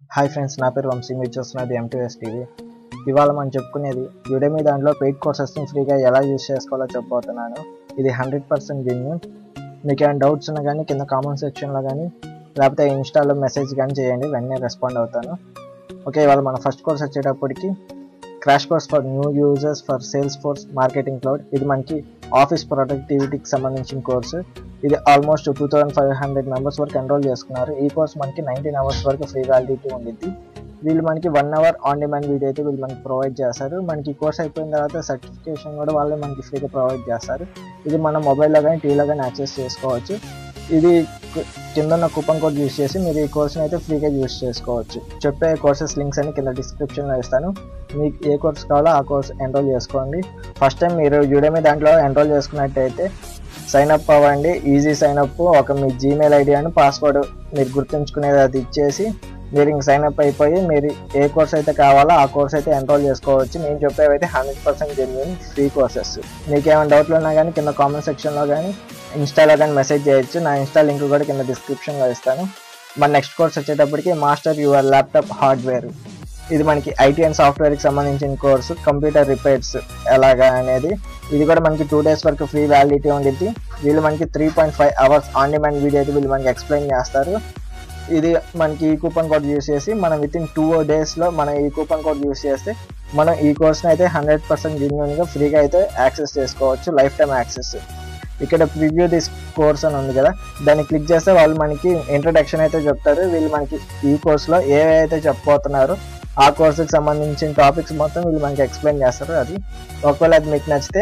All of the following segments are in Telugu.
హాయ్ ఫ్రెండ్స్ నా పేరు వంశీ మీరు చూస్తున్నది ఎంటీఎస్ టీవీ ఇవాళ మనం చెప్పుకునేది యుడెమీ దాంట్లో పెయిడ్ కోర్సెస్ని ఫ్రీగా ఎలా యూజ్ చేసుకోవాలో చెప్పబోతున్నాను ఇది హండ్రెడ్ పర్సెంట్ జెన్యున్ మీకు ఏమైనా డౌట్స్ ఉన్నా కానీ కింద కామెంట్ సెక్షన్లో కానీ లేకపోతే ఇన్స్టాలో మెసేజ్ కానీ చేయండి వెంటనే రెస్పాండ్ అవుతాను ఓకే ఇవాళ మన ఫస్ట్ కోర్స్ వచ్చేటప్పటికి crash course for new users for Salesforce marketing cloud ఇది మనకి ఆఫీస్ ప్రొడక్టివిటీకి సంబంధించిన కోర్సు ఇది almost two thousand five hundred members వరకు ఎన్రోల్ చేసుకున్నారు ఈ కోర్స్ మనకి నైన్టీన్ అవర్స్ వరకు ఫ్రీ వ్యాలిడిటీ ఉండిద్ది వీళ్ళు మనకి one hour on demand video అయితే వీళ్ళు మనకి ప్రొవైడ్ చేస్తారు మనకి కోర్స్ అయిపోయిన తర్వాత సర్టిఫికేషన్ కూడా వాళ్ళే మనకి ఫ్రీగా ప్రొవైడ్ చేస్తారు ఇది మన మొబైల్లో కానీ టీవీలో కానీ యాక్సెస్ చేసుకోవచ్చు ఇది కు- కింద ఉన్న కూపన్ కోడ్ యూస్ చేసి మీరు ఈ కోర్స్ని అయితే ఫ్రీగా యూస్ చేసుకోవచ్చు చెప్పే కోర్సెస్ లింక్స్ అని కింద డిస్క్రిప్షన్లో ఇస్తాను మీకు ఏ కోర్స్ కావాలో ఆ కోర్స్ ఎన్రోల్ చేసుకోండి ఫస్ట్ టైం మీరు యూడెమీ దాంట్లో ఎన్రోల్ చేసుకున్నట్టయితే సైన్ అప్ అవ్వండి ఈజీ సైన్ అప్ ఒక మీ జీమెయిల్ ఐడి అని పాస్వర్డ్ మీరు గుర్తుంచుకునేది అది ఇచ్చేసి మీరు ఇంక సైన్ అప్ అయిపోయి మీరు ఏ కోర్స్ అయితే కావాలో ఆ కోర్స్ అయితే ఎన్రోల్ చేసుకోవచ్చు నేను చెప్పేవి అయితే hundred percent genuine free courses మీకు ఏమైనా డౌట్లు ఉన్నా కానీ కింద కామెంట్ సెక్షన్లో కానీ ఇన్స్టాలో కానీ మెసేజ్ చేయొచ్చు నా ఇన్స్టా లింక్ కూడా కింద డిస్క్రిప్షన్లో ఇస్తాను మన నెక్స్ట్ కోర్స్ వచ్చేటప్పటికి మాస్టర్ యువర్ ల్యాప్టాప్ హార్డ్వేర్ ఇది మనకి ఐటీ అండ్ సాఫ్ట్వేర్కి సంబంధించిన కోర్సు కంప్యూటర్ రిపేర్స్ ఎలాగా అనేది ఇది కూడా మనకి టూ డేస్ వరకు ఫ్రీ వ్యాలిడిటీ ఉండిద్ది వీళ్ళు మనకి three point five hours on demand video అయితే వీళ్ళు మనకి ఎక్స్ప్లెయిన్ చేస్తారు ఇది మనకి ఈ కూపన్ కోడ్ యూస్ చేసి మనం విత్ ఇన్ టూ డేస్లో మనం ఈ కూపన్ కోడ్ యూస్ చేస్తే మనం ఈ కోర్స్ని అయితే హండ్రెడ్ పర్సెంట్ జెన్యున్గా ఫ్రీగా అయితే యాక్సెస్ చేసుకోవచ్చు లైఫ్ టైం యాక్సెస్ ఇక్కడ ప్రివ్యూ దిస్ కోర్స్ అని ఉంది కదా దాన్ని క్లిక్ చేస్తే వాళ్ళు మనకి ఇంట్రడక్షన్ అయితే చెప్తారు వీళ్ళు మనకి ఈ కోర్స్లో ఏవైతే చెప్పబోతున్నారో ఆ కోర్సుకి సంబంధించిన టాపిక్స్ మొత్తం వీళ్ళు మనకి ఎక్స్ప్లెయిన్ చేస్తారు అది ఒకవేళ అది మీకు నచ్చితే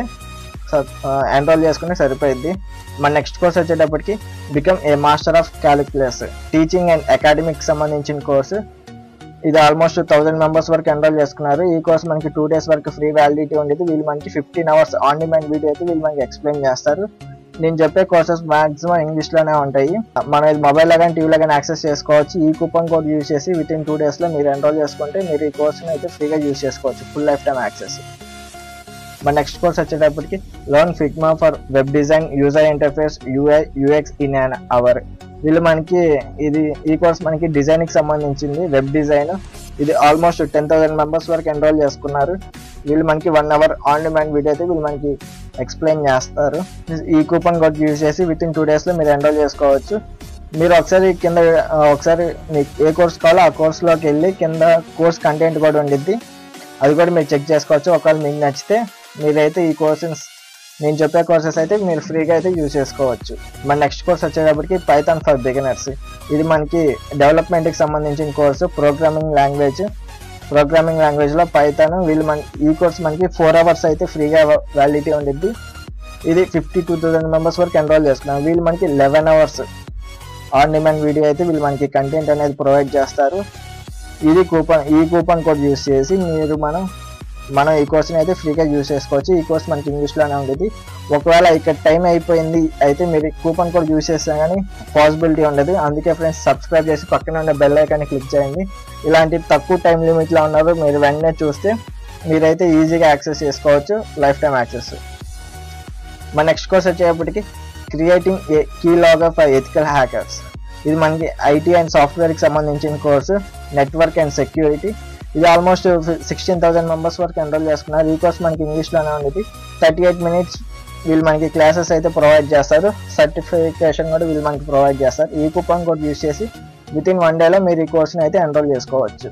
ఎన్రోల్ చేసుకుంటే సరిపోయింది మన నెక్స్ట్ కోర్స్ వచ్చేటప్పటికి become a master of calculus teaching and academic సంబంధించిన కోర్సు ఇది ఆల్మోస్ట్ థౌసండ్ మెంబర్స్ వరకు ఎన్రోల్ చేసుకున్నారు ఈ కోర్స్ మనకి టూ డేస్ వరకు ఫ్రీ వ్యాలిడిటీ ఉండేది వీళ్ళు మనకి fifteen hours on demand video అయితే వీళ్ళు మనకి ఎక్స్ప్లెయిన్ చేస్తారు నేను చెప్పే కోర్సెస్ మాక్సిమం ఇంగ్లీష్లోనే ఉంటాయి మనం ఇది మొబైల్లో కానీ టీవీలో కానీ యాక్సెస్ చేసుకోవచ్చు ఈ కూపన్ కోడ్ యూజ్ చేసి విత్ ఇన్ టూ డేస్లో మీరు ఎన్రోల్ చేసుకుంటే మీరు ఈ కోర్స్ని అయితే ఫ్రీగా యూజ్ చేసుకోవచ్చు ఫుల్ లైఫ్ టైం యాక్సెస్ మన నెక్స్ట్ కోర్స్ వచ్చేటప్పటికి learn Figma for web design user interface UI UX in an hour వీళ్ళు మనకి ఇది ఈ కోర్స్ మనకి డిజైన్ కి సంబంధించింది వెబ్ డిజైన్ ఇది ఆల్మోస్ట్ టెన్ థౌసండ్ మెంబర్స్ వరకు ఎన్రోల్ చేసుకున్నారు వీళ్ళు మనకి one hour on demand video అయితే వీళ్ళు మనకి ఎక్స్ప్లెయిన్ చేస్తారు ఈ కూపన్ కోడ్ యూజ్ చేసి విత్ ఇన్ టూ డేస్లో మీరు ఎన్రోల్ చేసుకోవచ్చు మీరు ఒకసారి కింద ఆ, ఒకసారి మీకు ఏ కోర్స్ కావాలో ఆ కోర్స్లోకి వెళ్ళి కింద కోర్స్ కంటెంట్ కూడా ఉండిద్ది అది కూడా మీరు చెక్ చేసుకోవచ్చు ఒకవేళ మీకు నచ్చితే మీరైతే ఈ కోర్సెస్ నేను చెప్పే కోర్సెస్ అయితే మీరు ఫ్రీగా అయితే యూజ్ చేసుకోవచ్చు మన నెక్స్ట్ కోర్స్ వచ్చేటప్పటికి పైథాన్ ఫర్ బిగినర్స్ ఇది మనకి డెవలప్మెంట్కి సంబంధించిన కోర్సు ప్రోగ్రామింగ్ లాంగ్వేజ్ ప్రోగ్రామింగ్ లాంగ్వేజ్లో పైథాన్ వీళ్ళు మన ఈ కోర్స్ మనకి ఫోర్ అవర్స్ అయితే ఫ్రీగా వ్యాలిడిటీ ఉండిద్ది ఇది ఫిఫ్టీ టూ థౌసండ్ మెంబర్స్ వరకు ఎన్రోల్ చేసుకున్నాం వీళ్ళు మనకి eleven hours on demand video అయితే వీళ్ళు మనకి కంటెంట్ అనేది ప్రొవైడ్ చేస్తారు ఇది కూపన్ ఈ కూపన్ కోడ్ యూస్ చేసి మీరు మనం మనం ఈ కోర్స్ని అయితే ఫ్రీగా యూస్ చేసుకోవచ్చు ఈ కోర్స్ మనకి ఇంగ్లీష్లోనే ఉండేది ఒకవేళ ఇక్కడ టైం అయిపోయింది అయితే మీరు కూపన్ కోడ్ యూస్ చేస్తే కానీ పాసిబిలిటీ ఉండదు అందుకే ఫ్రెండ్స్ సబ్స్క్రైబ్ చేసి పక్కన ఉన్న బెల్ ఐకాన్ని క్లిక్ చేయండి ఇలాంటి తక్కువ టైం లిమిట్లో ఉన్నారు మీరు వెంటనే చూస్తే మీరైతే ఈజీగా యాక్సెస్ చేసుకోవచ్చు లైఫ్ టైం యాక్సెస్ మన నెక్స్ట్ కోర్స్ వచ్చేటప్పటికి creating a key logger for ethical hackers ఇది మనకి ఐటీ అండ్ సాఫ్ట్వేర్కి సంబంధించిన కోర్సు నెట్వర్క్ అండ్ సెక్యూరిటీ ఇది ఆల్మోస్ట్ సిక్స్టీన్ థౌసండ్ మెంబర్స్ వరకు ఎన్రోల్ చేసుకున్నారు ఈ కోర్స్ మనకి ఇంగ్లీష్లోనే ఉండేది థర్టీ ఎయిట్ మినిట్స్ వీళ్ళు మనకి క్లాసెస్ అయితే ప్రొవైడ్ చేస్తారు సర్టిఫికేషన్ కూడా వీళ్ళు మనకి ప్రొవైడ్ చేస్తారు ఈ కూపన్ కోడ్ యూస్ చేసి విత్ ఇన్ వన్ డేలో మీరు ఈ కోర్స్ని అయితే ఎన్రోల్ చేసుకోవచ్చు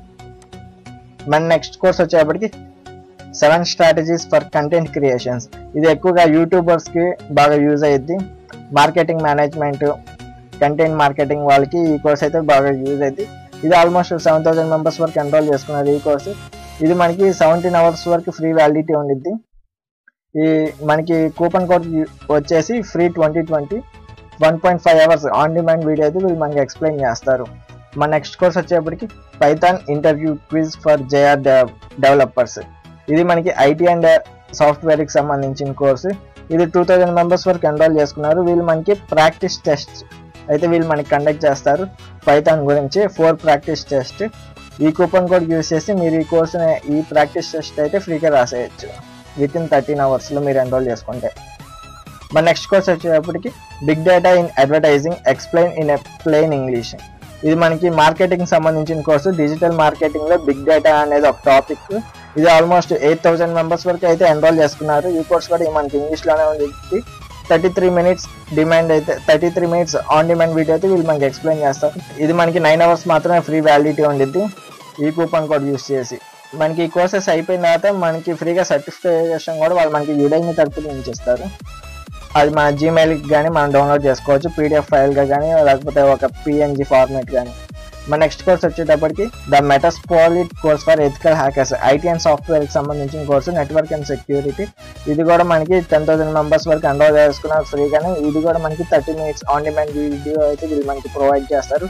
మన నెక్స్ట్ కోర్స్ వచ్చేటప్పటికి seven strategies for content creations ఇది ఎక్కువగా యూట్యూబర్స్కి బాగా యూజ్ అయ్యిద్ది మార్కెటింగ్ మేనేజ్మెంట్ కంటెంట్ మార్కెటింగ్ వాళ్ళకి ఈ కోర్స్ అయితే బాగా యూజ్ అయ్యింది ఇది ఆల్మోస్ట్ సెవెన్ థౌసండ్ మెంబర్స్ వరకు ఎన్రోల్ చేసుకున్నారు ఈ కోర్స్ ఇది మనకి సెవెంటీన్ అవర్స్ వరకు ఫ్రీ వ్యాలిడిటీ ఉండిద్ది ఈ మనకి కూపన్ కోడ్ వచ్చేసి free twenty twenty one point five hours on demand video అయితే వీళ్ళు మనకి ఎక్స్ప్లెయిన్ చేస్తారు మన నెక్స్ట్ కోర్స్ వచ్చేప్పటికి Python interview quiz for JR developers ఇది మనకి ఐటీ అండ్ సాఫ్ట్వేర్కి సంబంధించిన కోర్సు ఇది టూ థౌజండ్ మెంబర్స్ వరకు ఎన్రోల్ చేసుకున్నారు వీళ్ళు మనకి ప్రాక్టీస్ టెస్ట్ అయితే వీళ్ళు మనకి కండక్ట్ చేస్తారు పైథాన్ గురించి ఫోర్ ప్రాక్టీస్ టెస్ట్ ఈ కూపన్ కోడ్ యూస్ చేసి మీరు ఈ కోర్స్ ఈ ప్రాక్టీస్ టెస్ట్ అయితే ఫ్రీగా రాసేయచ్చు విత్ ఇన్ థర్టీన్ అవర్స్లో మీరు ఎన్రోల్ చేసుకుంటే మన నెక్స్ట్ కోర్స్ వచ్చేటప్పటికి big data in advertising explain in a plain English ఇది మనకి మార్కెటింగ్ సంబంధించిన కోర్సు డిజిటల్ మార్కెటింగ్ లో బిగ్ డేటా అనేది ఒక టాపిక్ ఇది ఆల్మోస్ట్ ఎయిట్ థౌసండ్ మెంబర్స్ వరకు అయితే ఎన్రోల్ చేసుకున్నారు ఈ కోర్స్ కూడా మనకి ఇంగ్లీష్ లోనే ఉంది థర్టీ త్రీ మినిట్స్ డిమాండ్ అయితే thirty three minutes on demand video అయితే వీళ్ళు మనకి ఎక్స్ప్లెయిన్ చేస్తారు ఇది మనకి నైన్ అవర్స్ మాత్రమే ఫ్రీ వ్యాలిడిటీ ఉండిద్ది ఈ కూపన్ కోడ్ యూస్ చేసి మనకి ఈ కోర్సెస్ అయిపోయిన తర్వాత మనకి ఫ్రీగా సర్టిఫికేషన్ కూడా వాళ్ళు మనకి యూడైమి తరపున నుంచి ఇస్తారు అది మన జీమెయిల్కి కానీ మనం డౌన్లోడ్ చేసుకోవచ్చు పీడిఎఫ్ ఫైల్గా కానీ లేకపోతే ఒక పిఎన్జి ఫార్మేట్ కానీ మన నెక్స్ట్ కోర్స్ వచ్చేటప్పటికి the Metasploit course for ethical hackers IT and సాఫ్ట్వేర్కి సంబంధించిన కోర్సు నెట్వర్క్ అండ్ సెక్యూరిటీ ఇది కూడా మనకి టెన్ థౌసండ్ మెంబర్స్ వరకు ఎన్రోల్ చేసుకున్నారు ఫ్రీగానే ఇది కూడా మనకి thirty minutes on demand video అయితే వీళ్ళు మనకి ప్రొవైడ్ చేస్తారు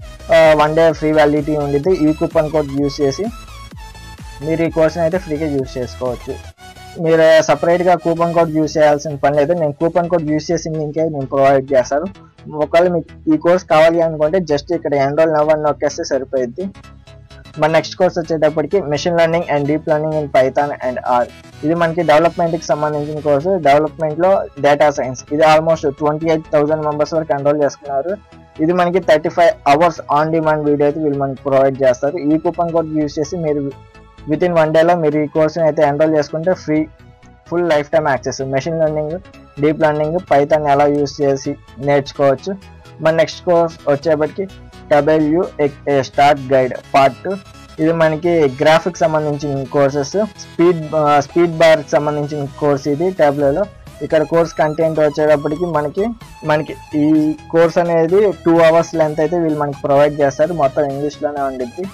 వన్ డే ఫ్రీ వ్యాలిడిటీ ఉండిద్ది ఈ కూపన్ కోడ్ యూస్ చేసి మీరు ఈ కోర్స్ని అయితే ఫ్రీగా యూస్ చేసుకోవచ్చు మీరు సపరేట్గా కూపన్ కోడ్ యూస్ చేయాల్సిన పని లేదు నేను కూపన్ కోడ్ యూస్ చేసి లింకే నేను ప్రొవైడ్ చేస్తాను ఒకవేళ మీకు ఈ కోర్స్ కావాలి అనుకుంటే జస్ట్ ఇక్కడ ఎన్రోల్ నవ్వని నొక్కేస్తే సరిపోయింది మన నెక్స్ట్ కోర్స్ వచ్చేటప్పటికి machine learning and deep learning in Python and R ఇది మనకి డెవలప్మెంట్కి సంబంధించిన కోర్సు డెవలప్మెంట్లో డేటా సైన్స్ ఇది almost twenty eight thousand members వరకు ఎన్రోల్ చేసుకున్నారు ఇది మనకి thirty five hours on demand video అయితే వీళ్ళు మనకి ప్రొవైడ్ చేస్తారు ఈ కూపన్ కోడ్ యూస్ చేసి మీరు విత్ ఇన్ వన్ డేలో మీరు ఈ కోర్స్ని అయితే ఎన్రోల్ చేసుకుంటే free full lifetime access machine learning deep learning Python ఎలా యూస్ చేసి నేర్చుకోవచ్చు మన నెక్స్ట్ కోర్స్ వచ్చేప్పటికి W start guide part two ఇది మనకి గ్రాఫిక్ సంబంధించిన కోర్సెస్ స్పీడ్ స్పీడ్ బార్ సంబంధించిన కోర్స్ ఇది ట్యాబ్లోలో ఇక్కడ కోర్స్ కంటెంట్ వచ్చేటప్పటికి మనకి మనకి ఈ కోర్స్ అనేది టూ అవర్స్ లెంత్ అయితే వీళ్ళు మనకి ప్రొవైడ్ చేస్తారు మొత్తం ఇంగ్లీష్లోనే ఉండిద్ది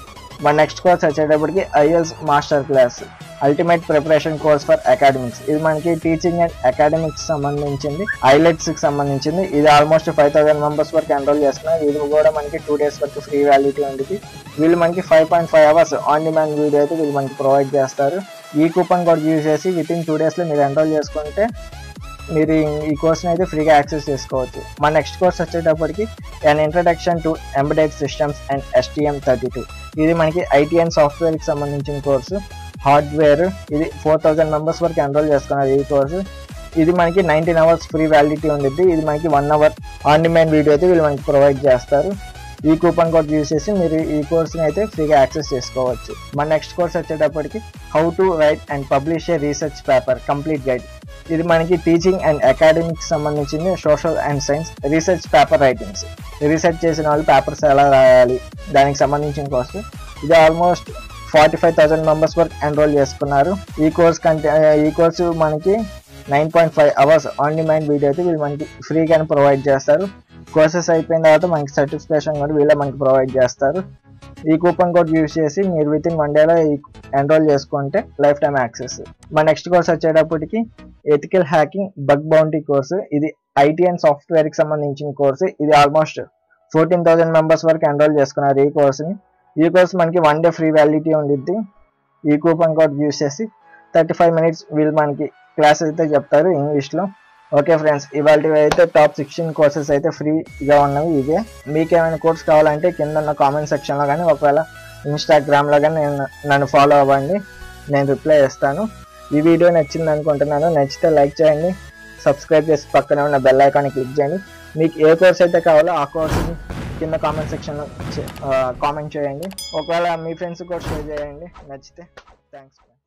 మన నెక్స్ట్ కోర్స్ వచ్చేటప్పటికి IELTS master class ultimate preparation course for academics ఇది మనకి టీచింగ్ అండ్ అకాడమిక్స్ సంబంధించింది ఐలెట్స్ కి సంబంధించింది ఇది ఆల్మోస్ట్ ఫైవ్ థౌసండ్ మెంబర్స్ వరకు ఎన్రోల్ చేస్తున్నారు ఇది కూడా మనకి టూ డేస్ వరకు ఫ్రీ వ్యాలిటీ ఉంటుంది వీళ్ళు మనకి five point five hours on demand video అయితే వీళ్ళు మనకి ప్రొవైడ్ చేస్తారు ఈ కూపన్ కోడ్ యూజ్ చేసి విత్ ఇన్ టూ డేస్లో మీరు ఎన్రోల్ చేసుకుంటే మీరు ఈ కోర్స్ని అయితే ఫ్రీగా యాక్సెస్ చేసుకోవచ్చు మన నెక్స్ట్ కోర్స్ వచ్చేటప్పటికి and introduction to embedded systems and STM thirty two ఇది మనకి ఐటీ అండ్ సాఫ్ట్వేర్కి సంబంధించిన కోర్సు హార్డ్వేర్ ఇది ఫోర్ థౌజండ్ మెంబర్స్ వరకు ఎన్రోల్ చేసుకున్నారు ఈ కోర్సు ఇది మనకి నైన్టీన్ అవర్స్ ఫ్రీ వ్యాలిడిటీ ఉండిద్ది ఇది మనకి one hour on demand video అయితే వీళ్ళు మనకి ప్రొవైడ్ చేస్తారు ఈ కూపన్ కోడ్ యూస్ చేసి మీరు ఈ కోర్స్ని అయితే ఫ్రీగా యాక్సెస్ చేసుకోవచ్చు మన నెక్స్ట్ కోర్స్ వచ్చేటప్పటికి how to write and publish a research paper complete guide ఇది మనకి టీచింగ్ అండ్ అకాడమిక్స్ సంబంధించింది social and science research paper writings రీసెర్చ్ చేసిన వాళ్ళు పేపర్స్ ఎలా రాయాలి దానికి సంబంధించిన కోర్సు ఇది almost forty five thousand members వరకు ఎన్రోల్ చేసుకున్నారు ఈ కోర్స్ కంటే ఈ కోర్సు మనకి nine point five hours on demand video అయితే వీళ్ళు మనకి ఫ్రీగానే ప్రొవైడ్ చేస్తారు కోర్సెస్ అయిపోయిన తర్వాత మనకి సర్టిఫికేషన్ కూడా వీళ్ళే మనకి ప్రొవైడ్ చేస్తారు ఈ కూపన్ కోడ్ యూస్ చేసి మీరు విత్ ఇన్ వన్ డేలో ఎన్రోల్ చేసుకుంటే లైఫ్ టైమ్ యాక్సెస్ మా నెక్స్ట్ కోర్స్ వచ్చేటప్పటికి ethical hacking bug bounty course ఇది ఐటీ అండ్ సాఫ్ట్వేర్కి సంబంధించిన కోర్సు ఇది ఆల్మోస్ట్ ఫోర్టీన్ థౌసండ్ మెంబర్స్ వరకు ఎన్రోల్ చేసుకున్నారు ఈ కోర్సుని ఈ కోర్స్ మనకి వన్ డే ఫ్రీ వ్యాలిడిటీ ఉండిద్ది ఈ కూపన్ కోడ్ యూస్ చేసి థర్టీ ఫైవ్ మినిట్స్ వీళ్ళు మనకి క్లాస్ అయితే చెప్తారు ఇంగ్లీష్లో ఓకే ఫ్రెండ్స్ ఇవాళ అయితే టాప్ సిక్స్టీన్ కోర్సెస్ అయితే ఫ్రీగా ఉన్నవి ఇవే మీకు ఏమైనా కోర్స్ కావాలంటే కింద ఉన్న కామెంట్ సెక్షన్లో కానీ ఒకవేళ ఇన్స్టాగ్రామ్లో కానీ నేను నన్ను ఫాలో అవ్వండి నేను రిప్లై ఇస్తాను ఈ వీడియో నచ్చింది అనుకుంటున్నాను నచ్చితే లైక్ చేయండి సబ్స్క్రైబ్ చేసి పక్కనే ఉన్న బెల్ ఐకాన్ని క్లిక్ చేయండి మీకు ఏ కోర్స్ అయితే కావాలో ఆ కోర్స్ని కింద కామెంట్ సెక్షన్లో కామెంట్ చేయండి ఒకవేళ మీ ఫ్రెండ్స్ కూడా షేర్ చేయండి నచ్చితే థ్యాంక్స్